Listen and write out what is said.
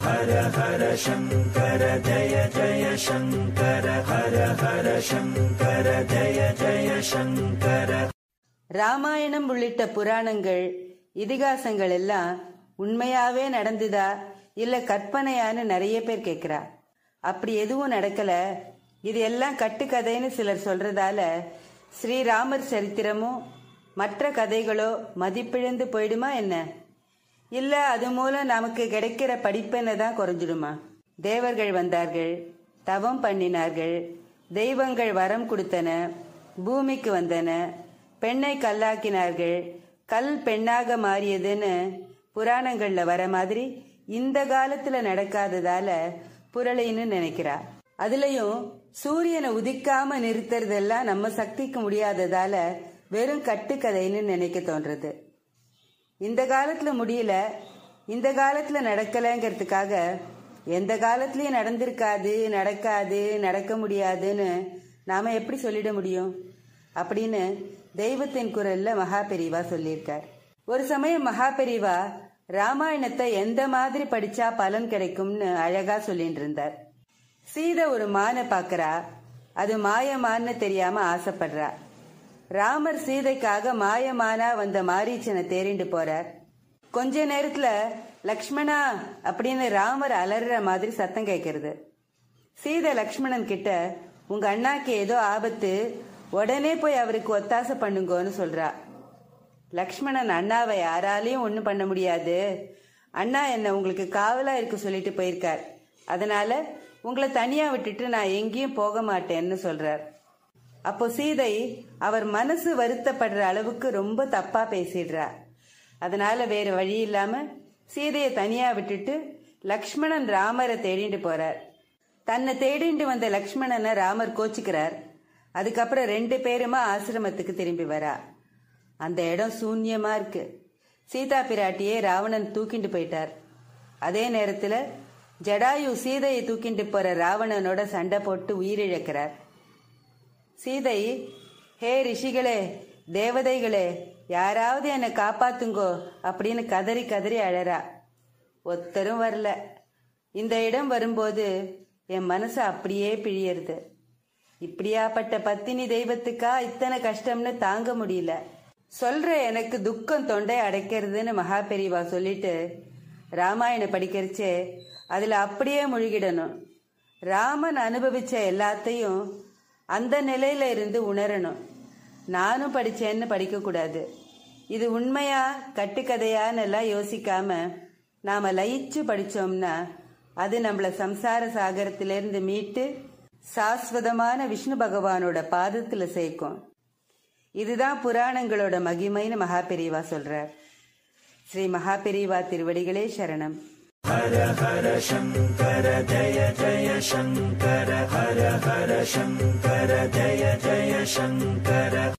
ஹர ஹர சங்கர ஜய ஜய சங்கர ஹர ஹர சங்கர ஜய ஜய சங்கர ராமாயணம் உள்ளிட்ட புராணங்கள் இதிகாசங்கள் எல்லாம் உண்மையாவே நடந்துதா இல்ல கற்பனையான்னு நிறைய பேர் கேக்குறா அப்படி எதுவும் நடக்கல இது எல்லாம் கட்டுக்கதைன்னு சிலர் சொல்றதால ஸ்ரீராமர் சரித்திரமும் மற்ற கதைகளோ மதிப்பிழந்து போயிடுமா என்ன இல்ல அது மூலம் நமக்கு கிடைக்கிற படிப்பென தான் குறைஞ்சிடுமா தேவர்கள் வந்தார்கள் தவம் பண்ணினார்கள் தெய்வங்கள் வரம் கொடுத்தன பூமிக்கு வந்தன பெண்ணை கல்லாக்கினார்கள் கல் பெண்ணாக மாறியதுன்னு புராணங்கள்ல வர மாதிரி இந்த காலத்துல நடக்காததால புரளைன்னு நினைக்கிறா அதுலயும் சூரியனை உதிக்காம நிறுத்துறதெல்லாம் நம்ம சக்திக்கு முடியாததால வெறும் கட்டுக்கதைன்னு நினைக்க தோன்றது இந்த காலத்துல முடியல இந்த காலத்துல நடக்கலைங்கிறதுக்காக எந்த காலத்திலயும் நடந்திருக்காது நடக்காது நடக்க முடியாதுன்னு நாம எப்படி சொல்லிட முடியும் அப்படின்னு தெய்வத்தின் குரல்ல மகாபெரிவா சொல்லியிருக்கார் ஒரு சமயம் மகாபெரிவா ராமாயணத்தை எந்த மாதிரி படிச்சா பலன் கிடைக்கும்னு அழகா சொல்லிட்டு இருந்தார் சீதை ஒரு மானை பாக்குறா அது மாயமான்னு தெரியாம ஆசைப்படுறா ராமர் சீதைக்காக மாயமானா வந்த மாரீச்சனை தேறிண்டு போறார் கொஞ்ச நேரத்துல லக்ஷ்மணா அப்படின்னு ராமர் அலறுற மாதிரி சத்தம் கேட்கறது சீதை லக்ஷ்மணன் கிட்ட உங்க அண்ணாக்கு ஏதோ ஆபத்து உடனே போய் அவருக்கு ஒத்தாசை பண்ணுங்கன்னு சொல்றா லக்ஷ்மணன் அண்ணாவை யாராலையும் ஒன்றும் பண்ண முடியாது அண்ணா என்ன உங்களுக்கு காவலா இருக்க சொல்லிட்டு போயிருக்கார் அதனால உங்களை தனியா விட்டுட்டு நான் எங்கேயும் போக மாட்டேன்னு சொல்றார் அப்போ சீதை அவர் மனசு வருத்தப்படுற அளவுக்கு ரொம்ப தப்பா பேசிடுறா அதனால வேற வழி இல்லாம சீதையை தனியா விட்டுட்டு லக்ஷ்மணன் ராமரை தேடிட்டு போறார் தன்னை தேடிண்டு வந்த லக்ஷ்மணனை ராமர் கோச்சுக்கிறார் அதுக்கப்புறம் ரெண்டு பேருமா ஆசிரமத்துக்கு திரும்பி வரா அந்த இடம் சூன்யமா இருக்கு சீதா பிராட்டியை ராவணன் தூக்கிண்டு போயிட்டார் அதே நேரத்துல ஜடாயு சீதையை தூக்கிண்டு போற ராவணனோட சண்டை போட்டு உயிரிழக்கிறார் சீதை ஹே ரிஷிகளே தேவதைகளே யாராவது என்னை காப்பாத்துங்கோ அப்படின்னு கதறி கதறி அழறா ஒத்தரும் வரல இந்த இடம் வரும்போது என் மனசு அப்படியே பிழியறது இப்படியாப்பட்ட பத்தினி தெய்வத்துக்கா இத்தனை கஷ்டம்னு தாங்க முடியல சொல்ற எனக்கு துக்கம் தொண்டை அடைக்கிறதுன்னு மகாபெரிவா சொல்லிட்டு ராமாயண படிக்கிறச்சே அதுல அப்படியே முழுகிடணும் ராமன் அனுபவிச்ச எல்லாத்தையும் அந்த நிலையில இருந்து உணரணும் நானும் படிச்சேன்னு படிக்க கூடாது இது உண்மையா கட்டுக்கதையான்னு எல்லாம் யோசிக்காம நாம லயிச்சு படிச்சோம்னா அது நம்மள சம்சார சாகரத்திலிருந்து மீட்டு சாஸ்வதமான விஷ்ணு பகவானோட பாதத்துல சேர்க்கும் இதுதான் புராணங்களோட மகிமைன்னு மகாபெரிவா சொல்றார் ஸ்ரீ மகாபெரிவா திருவடிகளே சரணம் ஹர ஹர சங்கர ஜய ஜய சங்கர ஹர ஹர சங்கர ஜய ஜய சங்கர